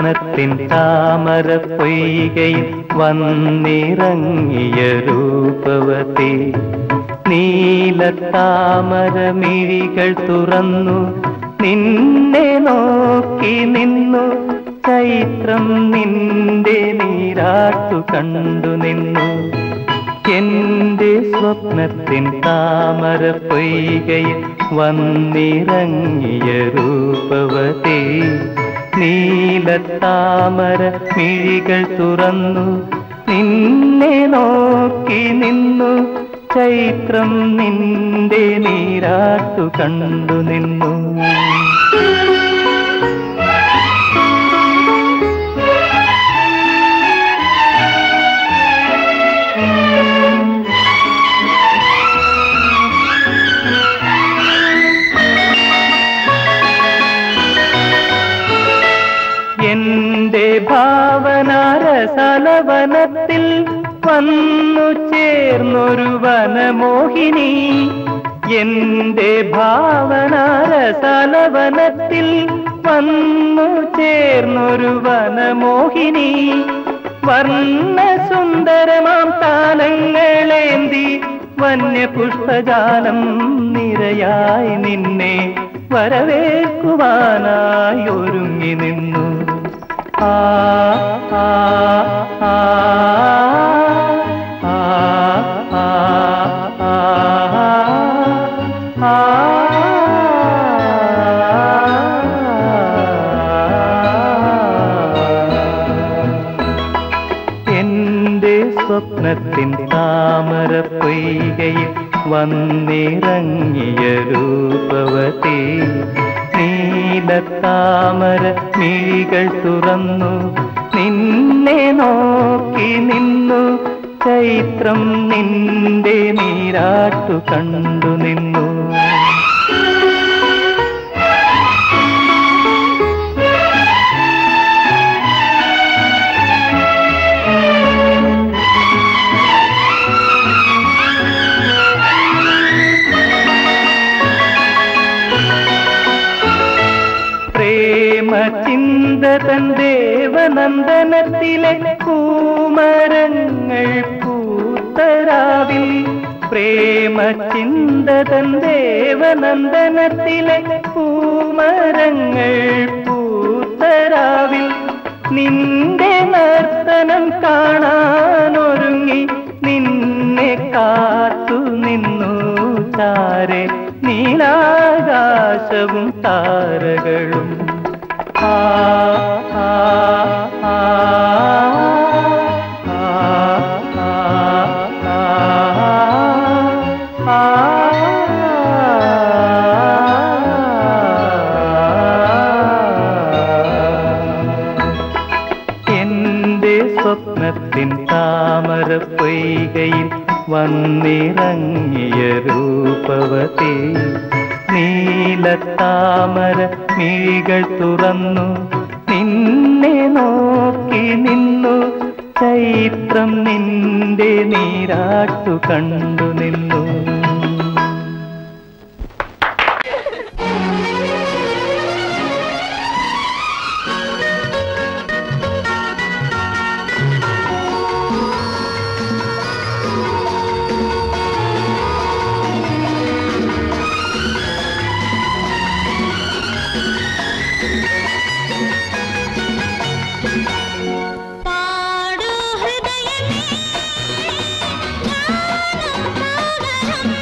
സ്വപ്നത്തിൻ താമര പൊയ്കയിൽ വന്നിറങ്ങിയ രൂപവതി നീലത്താമര മിഴികൾ തുറന്നു നിന്നെ നോക്കി നിന്നു ചൈത്രം നിന്റെ നീരാട്ടു കണ്ടു നിന്നു എന്റെ സ്വപ്നത്തിൻ താമര പൊയ്കയിൽ വന്നിറങ്ങിയ രൂപവതി നീലത്താമര മിഴികൾ തുറന്നു നിന്നെ നോക്കി നിന്നു ചൈത്രം നിന്റെ നീരാട്ടു കണ്ടു നിന്നു എന്റെ ഭാവനാരസലവനത്തിൽ വന്നു ചേർന്നൊരു വനമോഹിനി എന്റെ ഭാവനാരസലവനത്തിൽ വന്നു ചേർന്നൊരു വനമോഹിനി വർണ്ണ സുന്ദരമാം താലങ്ങളേന്തി വന്യപുഷ്പജാലം നിരയായി നിന്നെ വരവേൽക്കുവാനായി ഒരുങ്ങി നിന്നു ആ ആ ആ ആ ആ ആ ആ എന്റെ സ്വപ്നത്തിൻ താമര പൊയ്കയിൽ വന്നിറങ്ങിയ രൂപവതി നീലത്താമര മിഴികൾ തുറന്നു നിന്നെ നോക്കി നിന്നു ചൈത്രം നിന്റെ നീരാട്ടു കണ്ടു നിന്നു പ്രേമ ചിന്തതൻ ദേവനന്ദനത്തിലെ പൂമരങ്ങൾ പൂത്തരാവിൽ പ്രേമ ചിന്തതൻ ദേവനന്ദനത്തിലെ പൂമരങ്ങൾ പൂത്തരാവിൽ നിന്റെ നർത്തനം കാണാനൊരുങ്ങി നിന്നെ കാത്തു നിന്നു ചാരെ നീലാകാശവും താരകളും ആ ആ ആ ആ ആ ആ എന്റെ സ്വപ്നത്തിൻ താമര പൊയ്കയിൽ വന്നിറങ്ങിയ രൂപവതി നീലത്താമര മിഴികൾ തുറന്നു നിന്നെ നോക്കി നിന്നു ചൈത്രം നിന്റെ നീരാട്ടു കണ്ടു നിന്നു പാടു ഹൃദയമേ ഗാനസാഗരം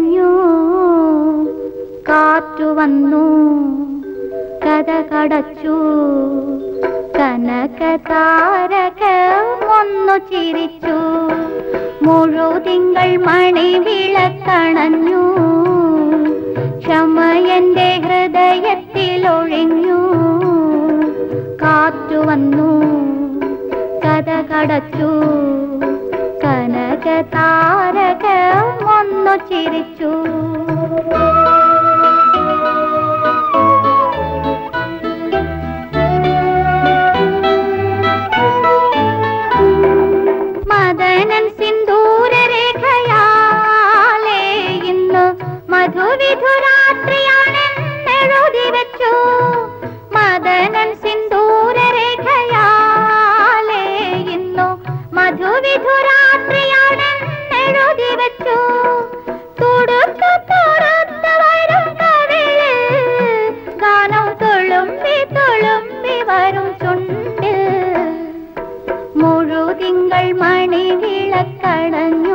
കടഞ്ഞു കാറ്റു വന്നു കഥ കടച്ചു കനക താരക ഒന്നു ചിരിച്ചു മുഴുതിങ്കൾ മണി വിളക്കണഞ്ഞു ക്ഷമയന്റെ ഹൃദയത്തിൽ ഒഴിഞ്ഞു കാറ്റു വന്നു കഥ കടച്ചു കനക താരക ഒന്നു ചിരിച്ചു മദനൻ സിന്ദൂരരേഖയാലേ ഇന്ന് മധുവിധുരാത്രിയാണെന്നെഴുതി വെച്ചു മദനൻ സിന്ദൂരരേഖയാലേ ഇന്നു മധുവിധുരാത്രിയാണെന്നെഴുതി വെച്ചു തുടുത്തു പുറത്ത് വരും കവിളിൽ ഗാനം തുളുമ്പി തുളുമ്പി വരും ചുണ്ടിൽ മുഴുതിങ്കൾ മണി വിളക്കടഞ്ഞു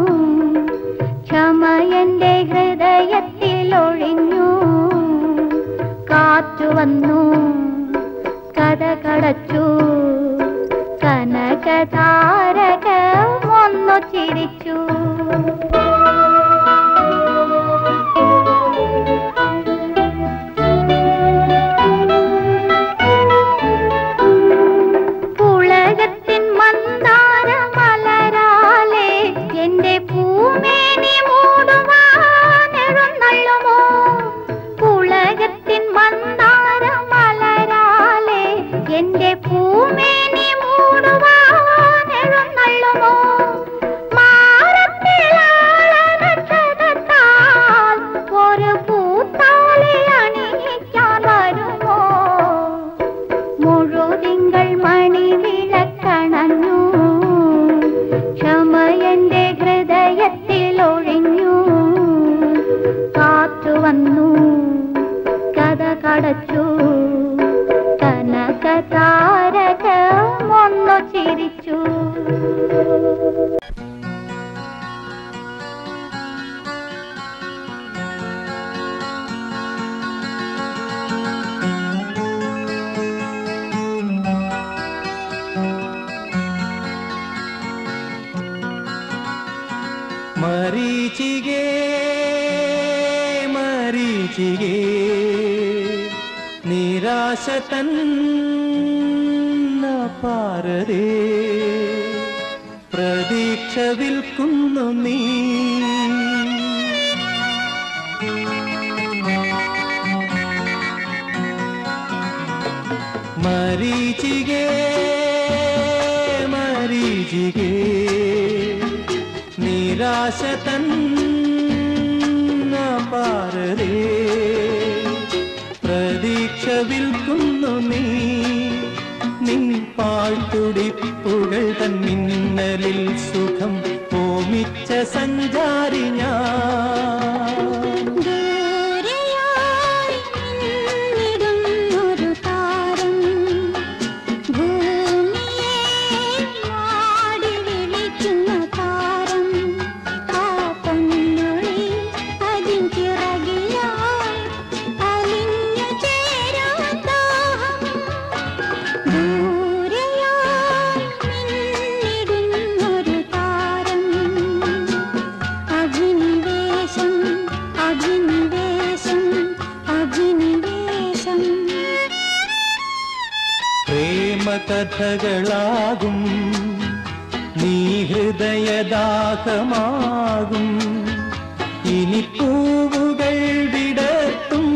ക്ഷമയന്റെ ഹൃദയത്തിൽ ഒഴിഞ്ഞു കാറ്റു വന്നു കഥ കടച്ചു കനക താരക ഒന്നു ചിരിച്ചു പുളകത്തിൻ മന്ദാര മലരാലേ എന്റെ പൂമേനി മൂടുവാനെഴുന്നള്ളുമോ പുളകത്തിൻ മന്ദാര മലരാലേ എന്റെ പൂമേനി മൂടുവാനെഴുന്നള്ളുമോ മാറത്തിലാളനക്ഷതത്താൽ ഒരു പൂത്താലി അണിയിക്കാൻ വരുമോ മുഴുതിങ്കൾ മണി വിളക്കണഞ്ഞു ക്ഷമയന്റെ ഹൃദയത്തിൽ ഒഴിഞ്ഞു കാറ്റു വന്നു കഥ കടച്ചു കനക താരക ഒന്നു ചിരിച്ചു ಮರೀಚಿಗೆ ಮರೀಚಿಗೆ ನಿರಾಶ ತನ್ನ ಪಾರದೆ പ്രതീക്ഷ വിൽക്കുന്നു നീ മരീചികേ മരീചികേ നിരാശ തന്ന പാരതേ പ്രതീക്ഷ വിൽക്കുന്നു നീ നിൻ പാഴ്ത്തുടിപ്പുകൾ തൻ മിന്നലിൽ സുഖം ഓമിച്ച സഞ്ചാരി ഞാൻ ദൂരെയായി നിന്നിടുന്നൊരു താരം ഭൂമിയെ മാടി വിളിക്കുന്ന താരം ആ പൊന്നൊഴി അതിൻ ചിറകിലായി അലിഞ്ഞു ചേരാൻ ദാഹം ദൂരെയായി നിന്നിടുന്നൊരു താരം അഭിനിവേശം അഭിനിവേശം അഭിനിവേശം പ്രേമകഥകളാകും നീ ഹൃദയദാഹമാകും ഇനി പൂവുകൾ വിടത്തും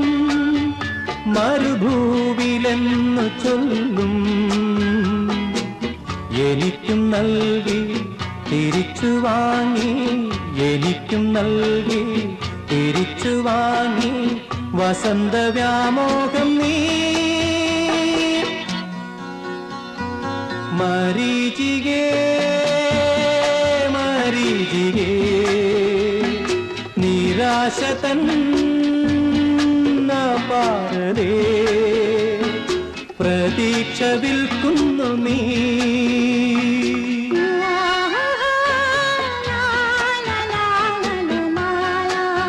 മരുഭൂവിലെന്നു ചൊല്ലും എനിക്കും നൽകി തിരിച്ചു വാങ്ങി എനിക്കും നൽകി തിരിച്ചു വാങ്ങി വസന്ത വ്യാമോഹം നീ മരീചികേ മരീചികേ നിരാശ തന്ന പാരതേ പ്രതീക്ഷ വിൽക്കുന്നു നീ ലാ ലാ ലാ ലാ ലാ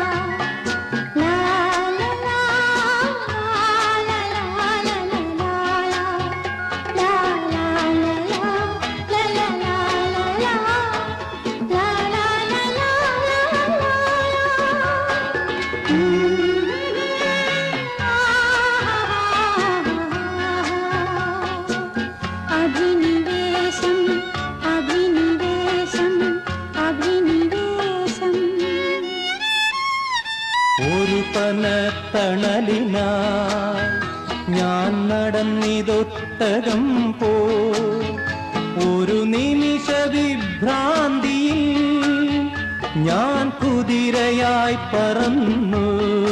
ഒരു പനത്തണലിനായി ഞാൻ നടന്നിതൊട്ടകം പോ ഒരു നിമിഷ വിഭ്രാന്തിയിൽ ഞാൻ കുതിരയായി പറന്നു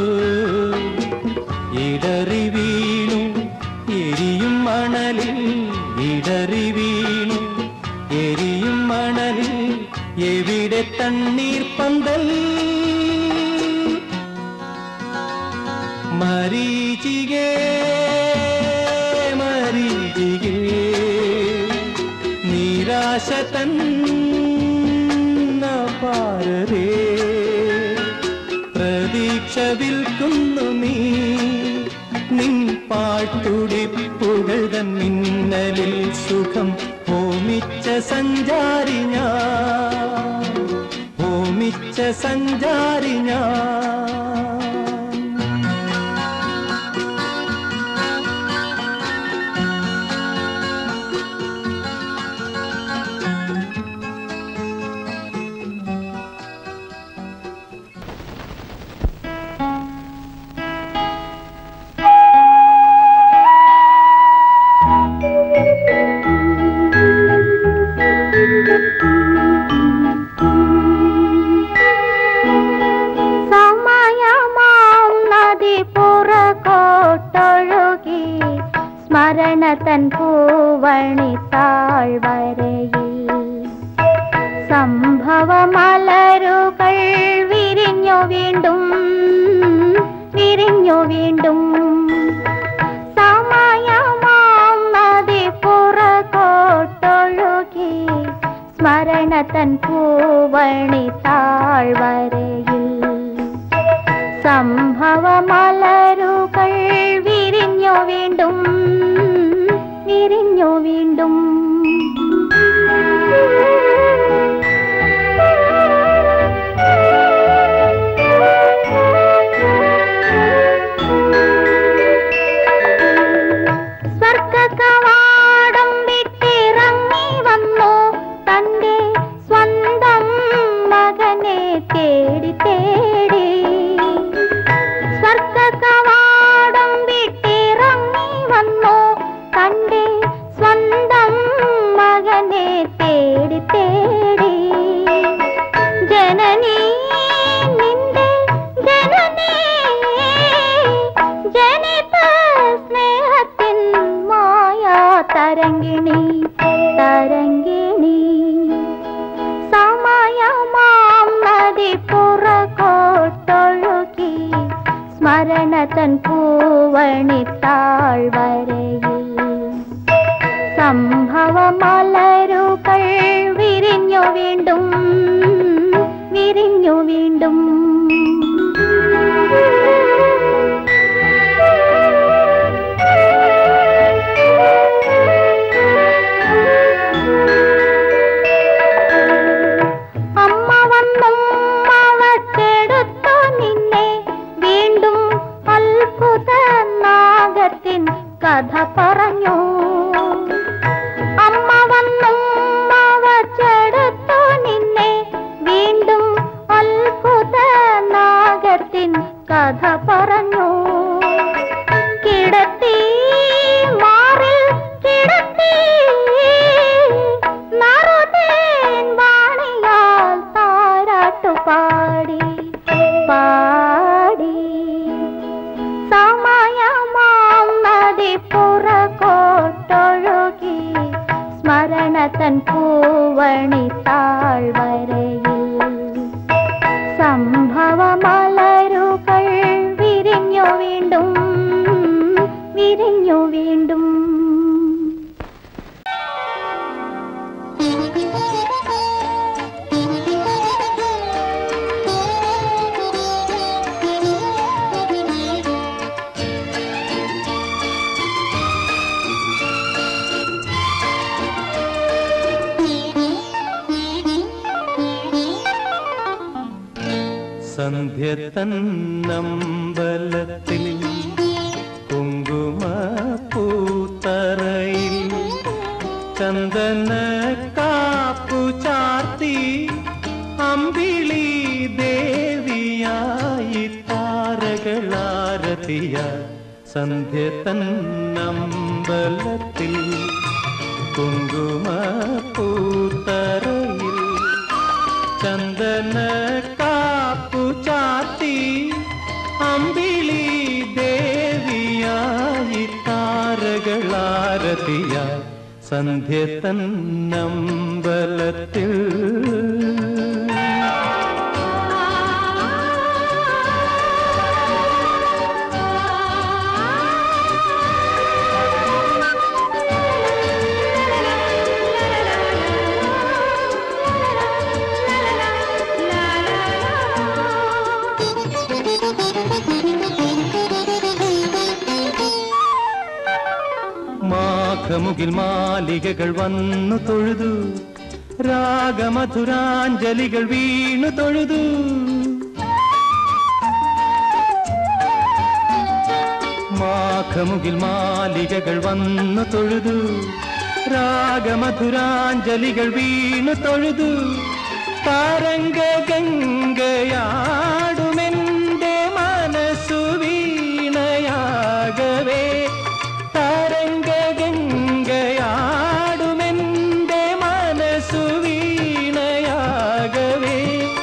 ഇടറി വീണു എരിയും മണലിൽ ഇടറി വീണു എരിയും മണലിൽ എവിടെ തണ്ണീർ പന്തൽ മരീചികേ മരീചികേ നിരാശ തന്ന പാരരേ പ്രതീക്ഷ വിൽക്കുന്നു നീ നിൻ പാട്ടുടിപ്പുകൾ തൻ മിന്നലിൽ സുഖം ഹോമിച്ച സഞ്ചാരി ഞാൻ ഹോമിച്ച സഞ്ചാരി ഞാൻ സമയമാം നദി പുറകോട്ടൊഴുകി സ്മരണ തൻ പൂവണി താഴ്വരയിൽ സംഭവമലരുകൾ വിരിഞ്ഞു വീണ്ടും വിരിഞ്ഞു വീണ്ടും സമയമാം നദി പുറകോട്ടൊഴുകി സ്മരണ തൻ പൂവണി താഴ്വരയിൽ സംഭവമലരുകൾ വിരിഞ്ഞു വീണ്ടും വിരിഞ്ഞു വീണ്ടും സ്വർഗകവാടം വിട്ടിറങ്ങി വന്നു തന്റെ സ്വന്തം മകനെ തേടി തേടി സ്വർഗകവാടം വിട്ടിറങ്ങി വന്നു തന്റെ സ്വന്തം മകനെ തേടി തേടി ജനനീ നിന്റെ ജനനീ ജനിത സ്നേഹത്തിൻ മായാ തരംഗിണി തരംഗിണി സമയമാം നദി പുറകോട്ടൊഴുകി സ്മരണ തൻ പൂവണി താഴ്വരയിൽ സംഭവമലരുകൾ വിരിഞ്ഞു വീണ്ടും വിരിഞ്ഞു വീണ്ടും അമ്മ വന്നും അവക്കെടുത്തു നിന്നെ വീണ്ടും അത്ഭുത നാഗത്തിൻ കഥ പറഞ്ഞു അമ്മ വന്നും അവച്ചെടുത്തു നിന്നെ വീണ്ടും അത്ഭുത നാഗത്തിൻ കഥ പറഞ്ഞു കിടത്തി മാറിൽ കിടത്തി നറുതേൻ വാണിയാൽ താരാട്ടു പാടി പാടി സമയമാം നദി പുറകോട്ടൊഴുകി സ്മരണ തൻ പൂവണി താഴ്വരയിൽ സംഭവമലരുകൾ വിരിഞ്ഞു വീണ്ടും വിരിഞ്ഞു വീണ്ടും സന്ധ്യ തന്നമ്പലത്തിൽ കുങ്കുമ പൂത്തറയിൽ ചന്ദന കാപ്പു ചാർത്തി അമ്പിളി ദേവിയായി താ ഹാരതിയ സന്ധ്യ തന്നമ്പലത്തിൽ കുങ്കുമ പൂത്തറയിൽ ചന്ദന കാപ്പു ചാത്തി അമ്പിളി ദേവിയായി താരകളാരതിയായി സന്ധ്യ തന്നമ്പലത്തിൽ മാഘമുകിൽ മാലികകൾ വന്നു തൊഴുതു രാഗമധുരാഞ്ജലികൾ വീണു തൊഴുതു മാഘമുകിൽ മാലികകൾ വന്നു തൊഴുതു രാഗമധുരാഞ്ജലികൾ വീണു തൊഴുതു താരംഗ ഗംഗയാടുമെന്റെ മനസ്സു വീണയാകവേ താരംഗ ഗംഗയാടുമെന്റെ മനസ്സു വീണയാകവേ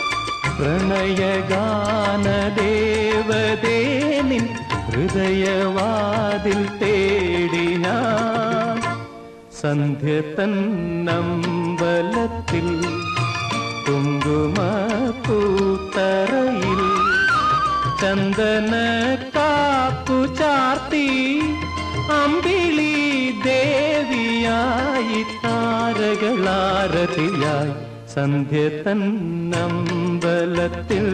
പ്രണയഗാന ദേവതേ നിൻ ഹൃദയവാതിൽ തേടി ഞാൻ സന്ധ്യ തന്നമ്പലത്തിൽ കുങ്കുമ പൂത്തറയിൽ ചന്ദന കാപ്പു ചാർത്തി അമ്പിളി ദേവിയായി താരകളാരതിയായി സന്ധ്യ തന്നമ്പലത്തിൽ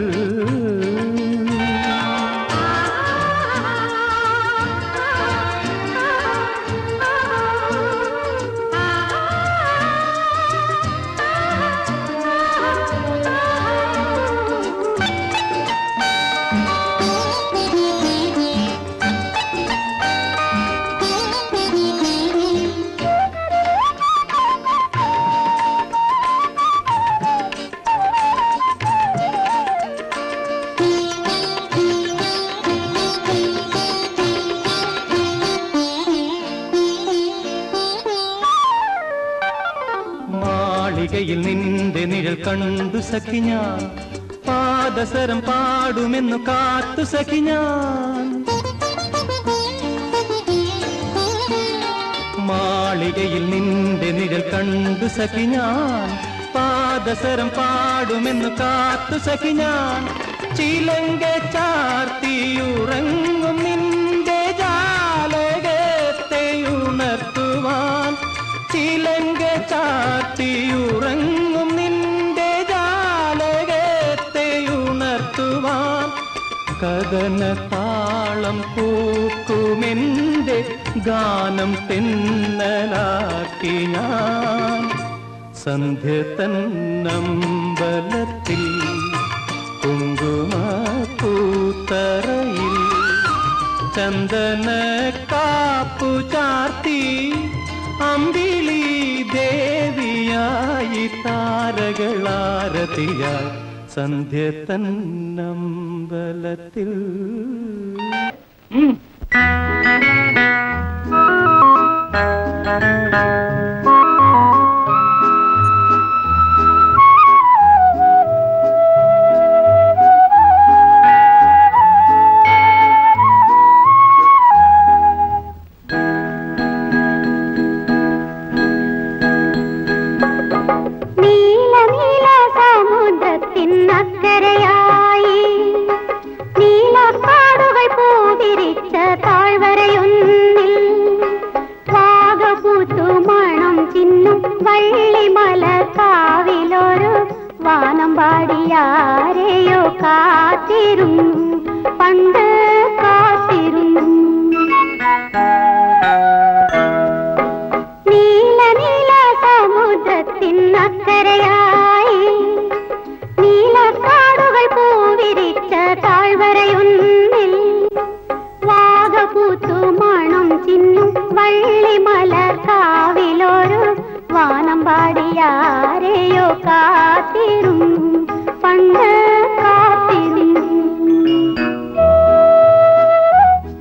മാളികയിൽ നിന്റെ നിഴൽ കണ്ടു സഖി ഞാൻ പാദസരം പാടുമെന്നു കാത്തു സഖി ഞാൻ മാളികയിൽ നിന്റെ നിഴൽ കണ്ടു സഖി ഞാൻ പാദസരം പാടുമെന്നു കാത്തു സഖി ഞാൻ ചിലങ്ക ചാർത്തിയുറങ്ങും നിന്റെ ജാലകത്തെ ഉണർത്തുവാൻ ചിലങ്ക ചാർത്തിയുറങ്ങും നിന്റെ ജാലകത്തെ ഉണർത്തുവാൻ കഥന താളം പൂക്കുമെന്റെ ഗാനം തെന്നലാക്കി ഞാൻ സന്ധ്യ തന്നമ്പലത്തിൽ കുങ്കുമ പൂത്തറയിൽ ചന്ദന കാപ്പു ചാർത്തി അമ്പിളി ദേവിയായി താരകളാരതിയായി സന്ധ്യ തന്നമ്പലത്തിൽ നീല നീല സമുദ്രത്തിനക്കരയായി നീലക്കാടുകൾ പൂവിരിച്ച താഴ്വരയൊന്നിൽ വാഗപൂത്തു മണം ചിന്നും വള്ളിമല കാവിലൊരു വാനം പാടിയാരെയോ കാത്തിരുന്നു പണ്ട് കാത്തിരുന്നു നീല നീല സമുദ്രത്തിനക്കരയായി നീലക്കാടുകൾ പൂവിരിച്ച താഴ്വരയൊന്നിൽ വാഗപൂത്തു മണം ചിന്നും വള്ളിമല കാവിലൊരു വാനം പാടിയാരെയോ കാത്തിരുന്നു പണ്ട് കാത്തിരുന്നു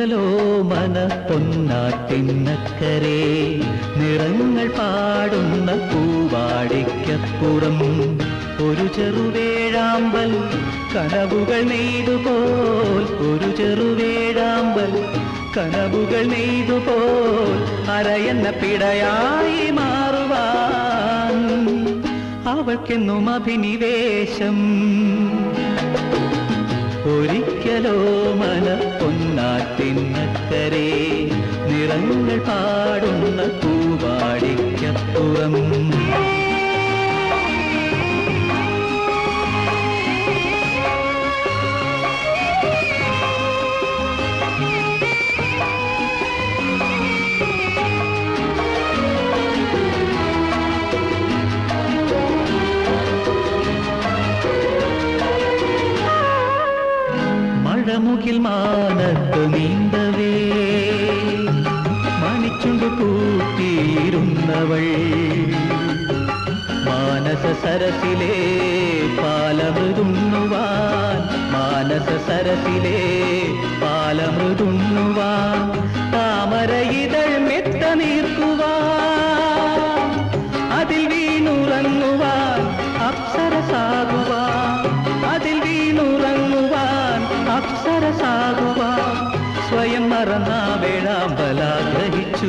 ഒരിക്കലോ മന പൊന്നാറ്റിന്നക്കരെ നിറങ്ങൾ പാടുന്ന പൂവാടിക്കപ്പുറം ഒരു ചെറുവേഴാമ്പൽ കനവുകൾ നെയ്തുപോൽ ഒരു ചെറുവേഴാമ്പൽ കനവുകൾ നെയ്തുപോൽ അരയെന്ന പിടയായി മാറുവാൻ അവൾക്കെന്നും അഭിനിവേശം ഒരിക്കലോ മന പൊന്നാറ്റിന്നക്കരെ നിറങ്ങൾ പാടുന്ന പൂവാടിക്കപ്പുറം മഴമുകിൽ മാനത്ത് നീന്തവേ മണിച്ചുണ്ടു കൂട്ടിയിരുന്നവൾ മാനസ സരസിലെ പാലമൃതുണ്ണുവാൻ മാനസ സരസിലെ പാലമൃതുണ്ണുവാൻ താമര ഇതൾ മെത്ത നീർക്കുവാൻ അതിൽ വീണുറങ്ങുവാൻ അപ്സരസാകുവാൻ അതിൽ വീണുറങ്ങുവാൻ അപ്സരസാകുവാൻ സ്വയം മറന്ന വേളാമ്പലാഗ്രഹിച്ചു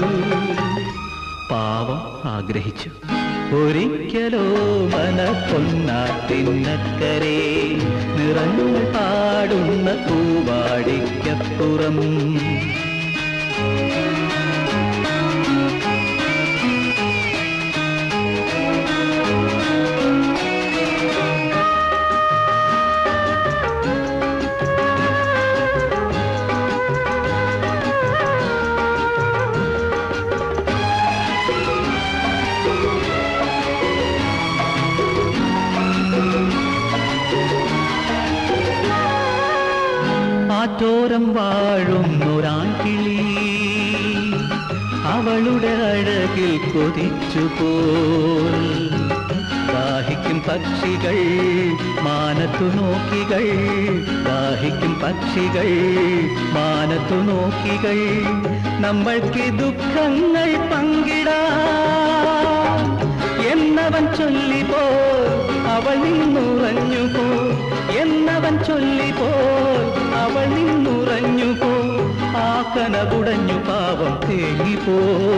പാവം ആഗ്രഹിച്ചു ഒരിക്കലോ മന പൊന്നാട്ടിന്നക്കരെ നിറങ്ങൾ പാടുന്ന പൂവാടിക്കപ്പുറം ആറ്റോരം വാഴുന്നൊരാൺകിളി അവളുടെ അഴകിൽ കൊതിച്ചു പോൽ ദാഹിക്കും പക്ഷികൾ മാനത്തു നോക്കികൾ ദാഹിക്കും പക്ഷികൾ മാനത്തു നോക്കികൾ നമ്മൾക്ക് ദുഃഖങ്ങൾ പങ്കിടാം എന്നവൻ ചൊല്ലിപ്പോ അവൾ നിന്നുറഞ്ഞു പോ എന്നവൻ ചൊല്ലിപ്പോ അവൾ നിന്നുറഞ്ഞു പോ ആ കനകുടഞ്ഞു പാവം തേങ്ങിപ്പോ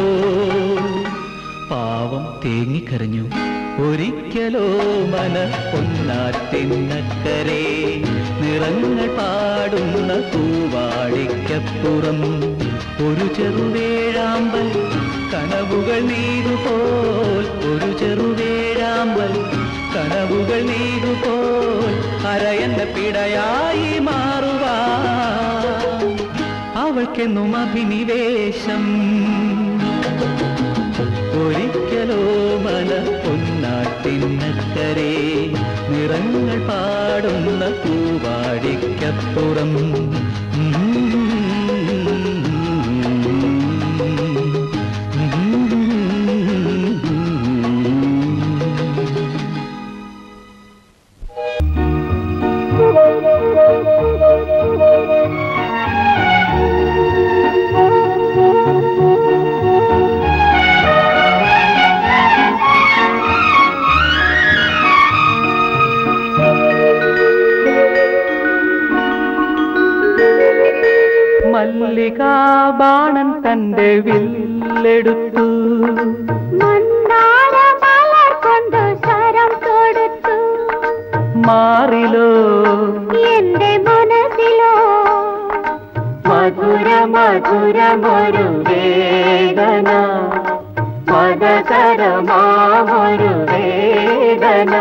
പാവം തേങ്ങിക്കരഞ്ഞു ഒരിക്കലോ മന പൊന്നാറ്റിന്നക്കരെ നിറങ്ങൾ പാടുന്ന പൂവാടിക്കപ്പുറം ഒരു ചെറുവേഴാമ്പൽ കനവുകൾ നീരുപോൽ ഒരു ചെറുവേഴാമ്പൽ കനവുകൾ നീരുപോൽ അരയന്ന പിടയായി മാറുവാ അവൾക്കെന്നും അഭിനിവേശം ഒരിക്കലോ മല പൊന്നാട്ടിന്നക്കരെ നിറങ്ങൾ പാടുന്ന പൂവാടിക്കപ്പുറം മല്ലികാബാണൻ തന്റെ വില്ലെടുത്തു മന്ദാര മലർ കൊണ്ട് ശരം കൊടുത്തു മാറിലോ എന്റെ മനസ്സിലോ മധുര മധുരമൊരു വേദന മതകരമാമൊരു വേദന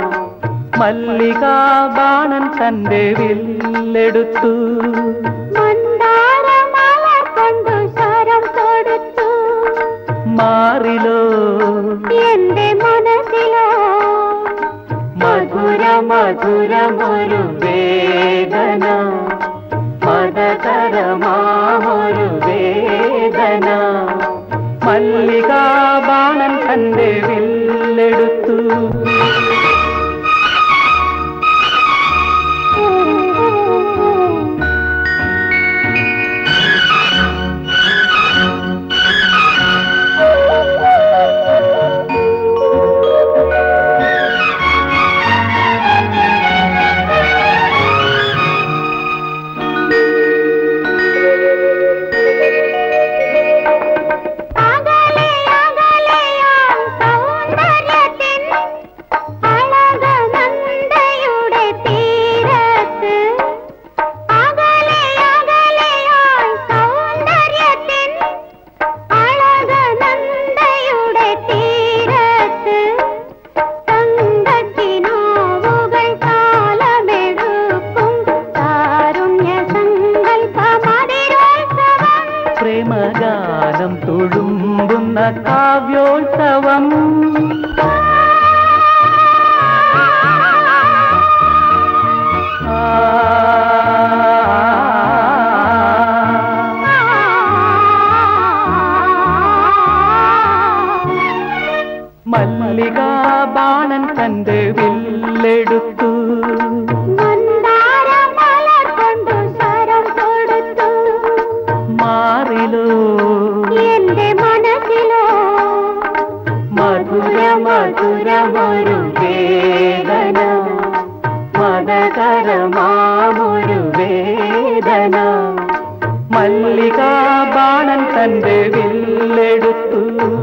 മല്ലികാബാണൻ തന്റെ വില്ലെടുത്തു മന്ദാര മലർ കൊണ്ട് ശരം കൊടുത്തു മാറിലോ എന്റെ മനസ്സിലോ മധുര മധുരമൊരു വേദന മതകരമാമൊരു വേദന മല്ലികാബാണൻ തന്റെ വില്ലെടുത്തു വസന്തോത്സവം മല്ലികാ ബാണൻ തന്റെ വില്ലെടുത്തു മന്ദാരമലർ കൊണ്ടു ശരം കൊടുത്തു മാറിലോ എന്റെ മനസ്സിലോ മധുര മധുരമൊരു വേദന മതകരമാമൊരു വേദന മല്ലികാ ബാണൻ തന്റെ വില്ലെടുത്തു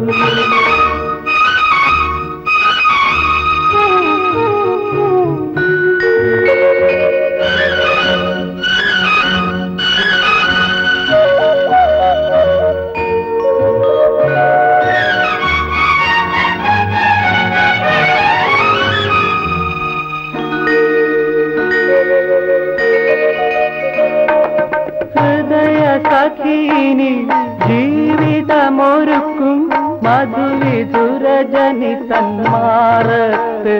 ഹൃദയ സഖീനി ജീവിതമൊരുക്കും മധുവിധുരജനി സന്മാറത്ത്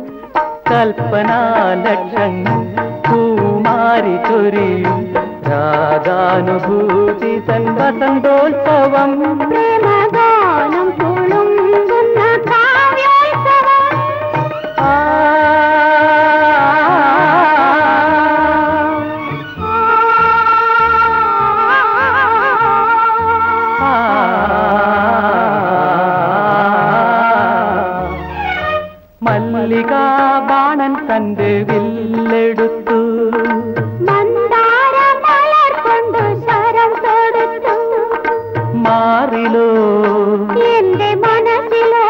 കൽപ്പനാലക്ഷങ്ങൾ പൂമാരി ചൊരിയും രാഗാനുഭൂതി തൻ വസന്തോത്സവം പ്രേമഗാനം തുളുമ്പുന്ന കാവ്യോത്സവം ആ മല്ലികാ ബാണൻ തന്റെ വില്ലെടുത്തു മന്ദാരമലർ കൊണ്ടു ശരം കൊടുത്തു മാറിലോ എന്റെ മനസ്സിലോ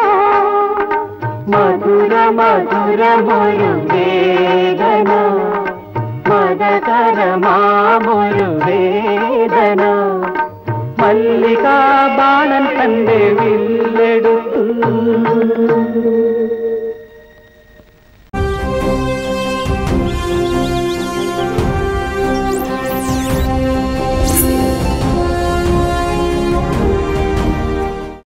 മധുര മധുരമൊരു വേദന മതകരമാമൊരു വേദന മല്ലികാ ബാണൻ തന്റെ വില്ലെടുത്തു